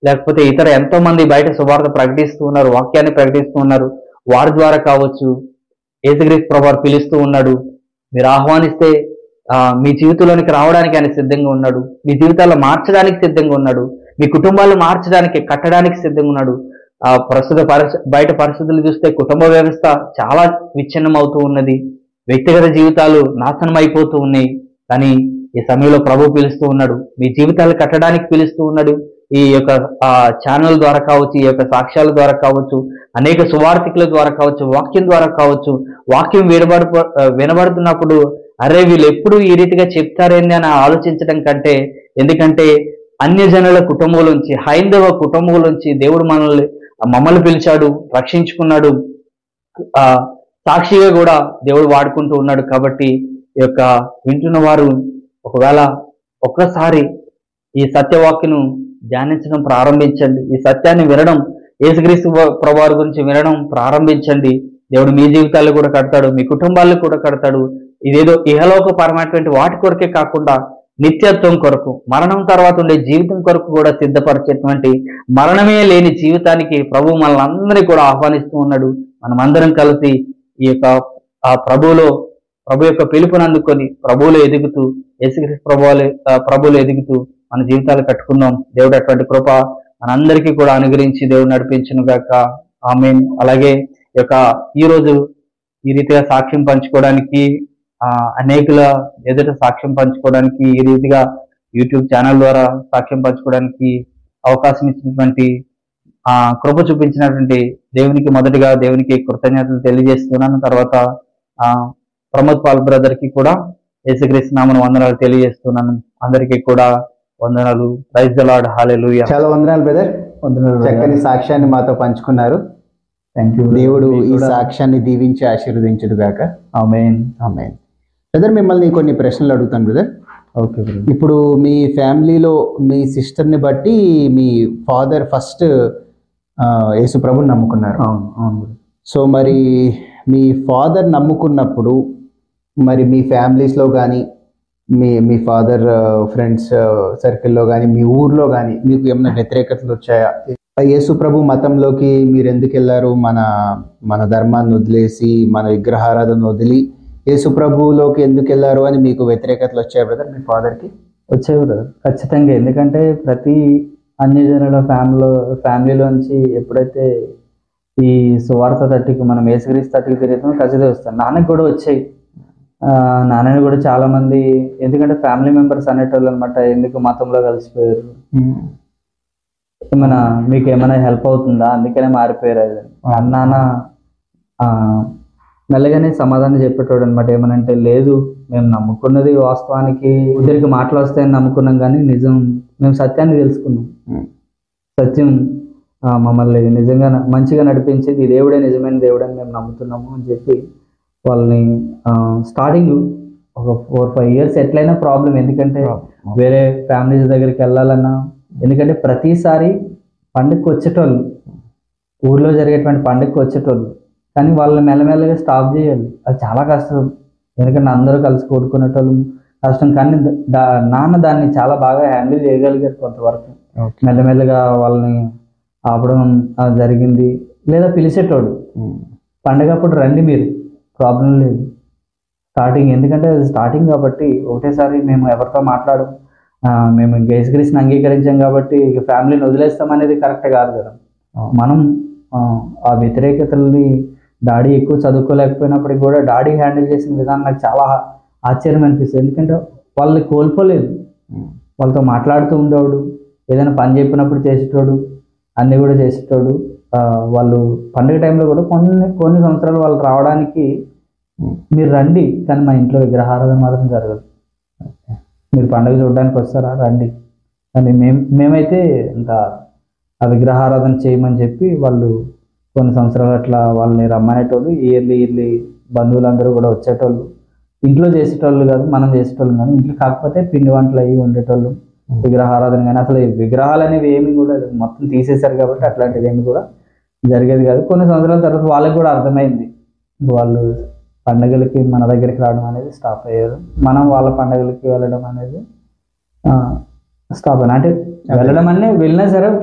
లేకపోతే ఇతర ఎంతో మంది బయట సువార్త ప్రకటిస్తూ ఉన్నారు వాక్యాన్ని ప్రకటిస్తూ ఉన్నారు వారి ద్వారా కావచ్చు ఏసుక్రీస్తు ప్రభు పిలుస్తూ ఉన్నాడు మీరు ఆహ్వానిస్తే ఆ, మీ జీవితంలోనికి రావడానికి ఆయన సిద్ధంగా ఉన్నాడు మీ జీవితాల్లో మార్చడానికి సిద్ధంగా ఉన్నాడు మీ కుటుంబాలు మార్చడానికి కట్టడానికి సిద్ధంగా ఉన్నాడు ఆ ప్రస్తుత పరిస్థ బయట పరిస్థితులు చూస్తే కుటుంబ వ్యవస్థ చాలా విచ్ఛిన్నం అవుతూ ఉన్నది వ్యక్తిగత జీవితాలు నాశనం అయిపోతూ ఉన్నాయి కానీ ఈ సమయంలో ప్రభు పిలుస్తూ ఉన్నాడు మీ జీవితాలు కట్టడానికి పిలుస్తూ ఉన్నాడు ఈ యొక్క ఆ ఛానల్ ద్వారా కావచ్చు ఈ యొక్క సాక్ష్యాల ద్వారా కావచ్చు అనేక సువార్థికుల ద్వారా కావచ్చు వాక్యం ద్వారా కావచ్చు వాక్యం వినబడు వినబడుతున్నప్పుడు అరే వీళ్ళు ఎప్పుడు ఈ రీతిగా చెప్తారేంది అని ఆలోచించడం కంటే ఎందుకంటే అన్యజనుల కుటుంబంలోంచి హైందవ కుటుంబంలోంచి దేవుడు మనల్ని మమ్మల్ని పిలిచాడు రక్షించుకున్నాడు ఆ సాక్షిగా కూడా దేవుడు వాడుకుంటూ ఉన్నాడు కాబట్టి ఈ యొక్క వింటున్న వారు ఒకవేళ ఒక్కసారి ఈ సత్యవాక్యను ధ్యానించడం ప్రారంభించండి ఈ సత్యాన్ని వినడం యేసుక్రీస్తు ప్రభావం గురించి వినడం ప్రారంభించండి దేవుడు మీ జీవితాలు కూడా కడతాడు మీ కుటుంబాలను కూడా కడతాడు ఇదేదో ఇహలోక పరమైనటువంటి వాటి కొరకే కాకుండా నిత్యత్వం కొరకు మరణం తర్వాత ఉండే జీవితం కొరకు కూడా సిద్ధపరిచేటువంటి మరణమే లేని జీవితానికి ప్రభు మనల్ని కూడా ఆహ్వానిస్తూ ఉన్నాడు మనం అందరం కలిసి ఈ యొక్క ఆ ప్రభువులో ప్రభు యొక్క పిలుపుని అందుకొని ప్రభువులో ఎదుగుతూ యేసుక్రీస్తు ప్రభువులు ప్రభువులో ఎదుగుతూ మన జీవితాలు కట్టుకుందాం దేవుడు అటువంటి కృప మనందరికీ కూడా అనుగ్రహించి దేవుడు నడిపించును గాక ఆమె అలాగే ఈ యొక్క ఈ రోజు ఈ రీతిగా సాక్ష్యం పంచుకోవడానికి ఆ అనేకుల ఎదుట సాక్ష్యం పంచుకోవడానికి ఈ రీతిగా యూట్యూబ్ ఛానల్ ద్వారా సాక్ష్యం పంచుకోవడానికి అవకాశం ఇచ్చినటువంటి ఆ కృప చూపించినటువంటి దేవునికి మొదటిగా దేవునికి కృతజ్ఞతలు తెలియజేస్తున్నాను తర్వాత ఆ ప్రమోద్ పాల్ బ్రదర్ కి కూడా యేసుక్రీస్తు నామను వందనాలు తెలియజేస్తున్నాను అందరికీ కూడా వందనాలు ప్రైజ్ ద లార్డ్ హాలెలూయా చాలా వందనాలు బ్రదర్ చక్కని సాక్ష్యాన్ని మాతో పంచుకున్నారు థ్యాంక్ యూ దేవుడు ఈ సాక్ష్యాన్ని దీవించి ఆశీర్వదించుడు గాక ఆమేన్ ఆమె బ్రదర్ మిమ్మల్ని కొన్ని ప్రశ్నలు అడుగుతాను బ్రదర్ ఓకే బ్రదర్ ఇప్పుడు మీ ఫ్యామిలీలో మీ సిస్టర్ని బట్టి మీ ఫాదర్ ఫస్ట్ యేసు ప్రభుని నమ్ముకున్నారు అవును అవును brother. సో మరి మీ ఫాదర్ నమ్ముకున్నప్పుడు మరి మీ ఫ్యామిలీస్లో కానీ మీ మీ ఫాదర్ ఫ్రెండ్స్ సర్కిల్లో కానీ మీ ఊర్లో కానీ మీకు ఏమైనా వ్యతిరేకతలు వచ్చాయా యేసు ప్రభు మతంలోకి మీరు ఎందుకు వెళ్ళారు మన మన ధర్మాన్ని వదిలేసి మన విగ్రహారాధన వదిలి యేసు ప్రభువులోకి ఎందుకు వెళ్ళారు అని మీకు వ్యతిరేకతలు వచ్చాయి బ్రదర్ మీ ఫాదర్కి వచ్చేవి బ్రదర్ ఖచ్చితంగా ఎందుకంటే ప్రతి అన్ని జనుల ఫ్యామిలీలో ఫ్యామిలీలోంచి ఎప్పుడైతే ఈ సువార్త తట్టుకి మనం ఏసుక్రీస్తు తట్టుకి తిరుగుతామో ఖచ్చితంగా వస్తాం నాన్నకి కూడా వచ్చాయి ఆ, నాన్నని కూడా చాలా మంది ఎందుకంటే ఫ్యామిలీ మెంబర్స్ అనేటోళ్ళు అనమాట ఎందుకు మతంలో కలిసిపోయారు ఏమైనా మీకు ఏమైనా హెల్ప్ అవుతుందా అందుకనే మారిపోయారు అది అన్నాన ఆ, మెల్లగానే సమాధానం చెప్పేటోడు అనమాట ఏమనంటే లేదు మేము నమ్ముకున్నది వాస్తవానికి ఇద్దరికి మాటలు వస్తాయని నమ్ముకున్నాం కానీ నిజం మేము సత్యాన్ని తెలుసుకున్నాం Hmm. సత్యం ఆ, మమ్మల్ని నిజంగా న- మంచిగా నడిపించేది ఈ దేవుడే నిజమైన దేవుడని మేము నమ్ముతున్నాము అని చెప్పి వాళ్ళని స్టార్టింగ్ ఒక ఫోర్ ఫైవ్ ఇయర్స్ ఎట్లయినా ప్రాబ్లం ఎందుకంటే వేరే ఫ్యామిలీస్ దగ్గరికి వెళ్ళాలన్నా ఎందుకంటే ప్రతిసారి పండుగకి వచ్చేటోళ్ళు ఊర్లో జరిగేటువంటి పండుగకి వచ్చేటోళ్ళు కానీ వాళ్ళని మెల్లమెల్లగా స్టాప్ చేయాలి అది చాలా కష్టం ఎందుకంటే అందరూ కలిసి కూడుకునేటోళ్ళు కష్టం కానీ ద- దా- నాన్న దాన్ని చాలా బాగా హ్యాండిల్ చేయగలిగారు కొంతవరకు మెల్లమెల్లగా వాళ్ళని ఆపడం ఆ, జరిగింది లేదా పిలిచేటోడు పండగ అప్పుడు రండి మీరు ప్రాబ్లం లేదు స్టార్టింగ్ ఎందుకంటే అది స్టార్టింగ్ కాబట్టి ఒకటేసారి మేము ఎవరితో మాట్లాడం ఆ, మేము గేసుగ్రీస్ని అంగీకరించాం కాబట్టి ఇక ఫ్యామిలీని వదిలేస్తాం అనేది కరెక్ట్ కాదు కదా మనం ఆ, ఆ వ్యతిరేకతల్ని డాడీ ఎక్కువ చదువుకోలేకపోయినప్పటికీ కూడా డాడీ హ్యాండిల్ చేసిన విధానం నాకు చాలా ఆశ్చర్యం అనిపిస్తుంది ఎందుకంటే వాళ్ళని కోల్పోలేదు వాళ్ళతో మాట్లాడుతూ ఉండేవాడు ఏదైనా పని చెప్పినప్పుడు చేసేటోడు అన్నీ కూడా చేసేటోడు ఆ, వాళ్ళు పండుగ టైంలో కూడా కొన్ని కొన్ని సంవత్సరాలు వాళ్ళు రావడానికి మీరు రండి కానీ మా ఇంట్లో విగ్రహారాధన మాత్రం జరగదు మీరు పండుగ చూడడానికి వస్తారా రండి కానీ మేము మేమైతే ఇంకా ఆ విగ్రహారాధన చేయమని చెప్పి వాళ్ళు కొన్ని సంవత్సరాలు అట్లా వాళ్ళని రమ్మనేటోళ్ళు ఇయర్లీ ఇయర్లీ బంధువులందరూ కూడా వచ్చేటోళ్ళు ఇంట్లో చేసేటోళ్ళు కాదు మనం చేసేటోళ్ళం కానీ ఇంట్లో కాకపోతే పిండి వంటలు అవి వండేటోళ్ళు విగ్రహారాధన కానీ అసలు ఈ విగ్రహాలు అనేవి ఏమి కూడా లేవు. మొత్తం తీసేశారు కాబట్టి అట్లాంటిది ఏమి కూడా జరిగేది కాదు కొన్ని సంవత్సరాల తర్వాత వాళ్ళకి కూడా అర్థమైంది వాళ్ళు పండగలకి మన దగ్గరికి రావడం అనేది స్టాప్ అయ్యారు మనం వాళ్ళ పండగలకి వెళ్ళడం అనేది స్టాప్ అయినా అంటే వెళ్ళడం అనే వెళ్ళినా సరే